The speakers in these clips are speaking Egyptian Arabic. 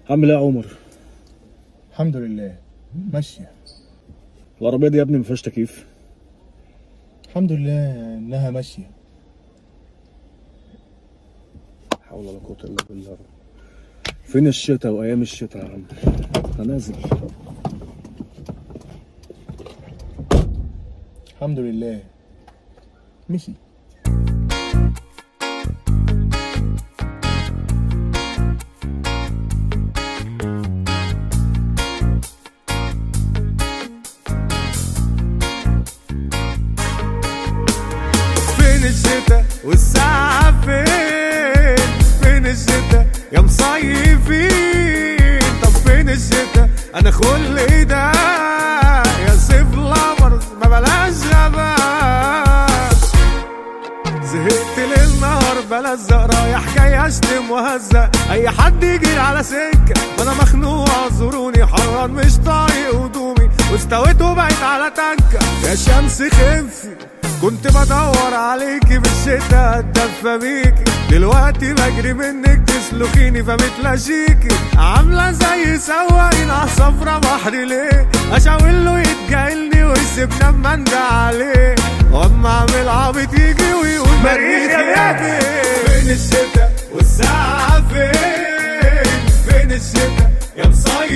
عامل ايه يا عمر الحمد لله ماشية العربيه دي يا ابني ما فيهاش تكييف الحمد لله انها ماشية حول ولا قوه الا بالله فين الشتاء وايام الشتاء يا عم انا نازل الحمد لله مشي فين الشتا والساعة فين فين الشتا يا مصيفين طب فين الشتا انا خلقي ده يا سيف لافرز ما بلاش غباش زهقت ليل نهار بلزق رايح جاي اشتم وهزق اي حد يجي على سكه ما انا مخنوق اعذروني حران مش طايق هدومي واستويت وبقيت على تنكه يا شمس خفي كنت بدور عليكي بالشتا اتدفى بيكي دلوقتي بجري منك تسلخيني فمتلاشيكي عاملة زي سواقين عالصفرة بحري ليه اشاور له يتجاهلني ويسيبنا اما اندى عليه واما اعمل عبيط يجي ويقول مريخ يا بيه فين الشتا والساعة فين فين الشتا يا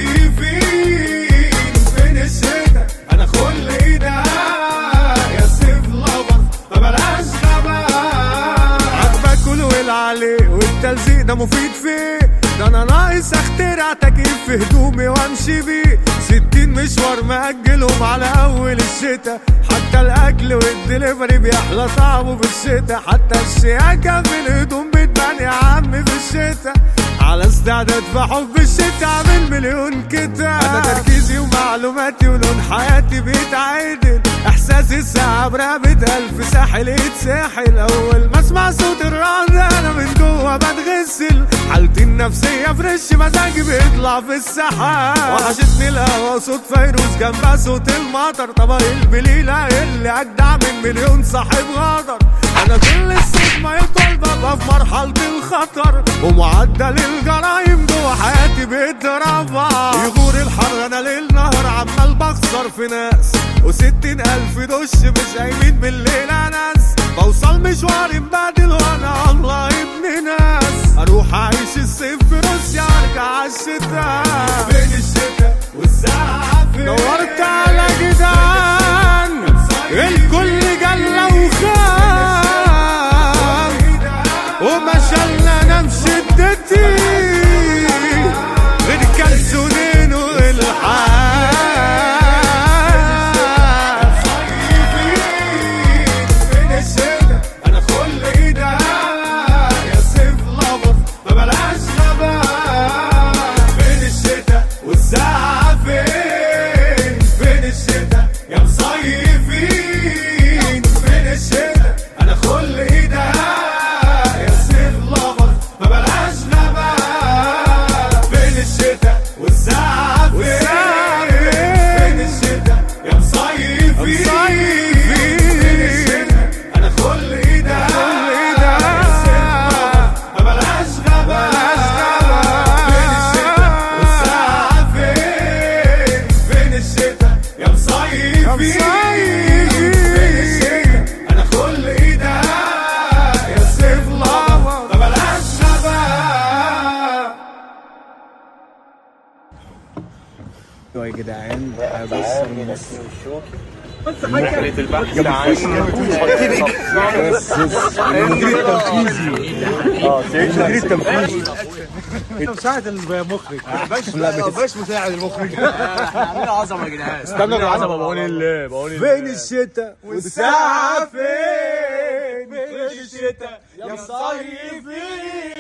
مصيفين فين الشتا انا خلقي ده يا سيف لافر ما بلاش غباء عجبك والويل عليه والتلزيق ده مفيد فيه ده انا ناقص اخترع تكييف في هدومي وامشي بيه ستين مشوار مأجلهم على اول الشتا حتى الاكل والدليفري بيحلى طعمه في الشتا حتى الشياكة في الهدوم بتبان يا عم في الشتا على استعداد في حب الشتا عامل مليون كتاب انا تركيزي ومعلوماتي ولون حياتي بيتعدل احساسي الساعة برقبة الف ساحل يتساحل اول ما اسمع صوت الرعد انا من جوه بتغسل حالتي النفسية فريش مزاجي بيطلع في السحاب وحشتني القهوة صوت فيروز جنبها صوت المطر طبق البليلة اللي اجدع من مليون صاحب غدر انا كل الصوت ما يطول ببقى في مرحلة الخطر ومعدل الجرايم جوه حياتي بيترفع يغور الحر انا ليل نهار عمال بخسر في ناس وستين الف دش مش قايمين بالليل ناس بوصل مشواري مبادل وانا الله ابن ناس اروح اعيش الصيف في روسيا ارجع عالشتاء فين الشتاء والساعة فين دورت على جدعان الكل جل وخان وما شلنا انا بشدتي غير كالسنين والحال فين الشتا انا خلقي ده يا سيف لافر ما بلاش غباء فين الشتا والساعة فين فين الشتا يا مصيفين فين الشتا انا خلقي ده يا سيف لافر ما بلاش غباء فين الشتا والساعة فين فين الشتا يا مصيفين فين الشتا انا خلقي ده يا سيف لافر ما بلاش غباء فين الشتا والساعة فين فين الشتا يا مصيفين فين الشتا انا خلقي ده يا سيف لافر ما بلاش غباء ايوه يا جدعان بص مخلة البحث عن المدير التنفيذي اه المدير التنفيذي مساعد المخرج لا مش مساعد المخرج عاملين عظمه يا جدعان استنى العظمه بقول الله بقول الله فين الشتا والساعة فين فين الشتا يا مصيفين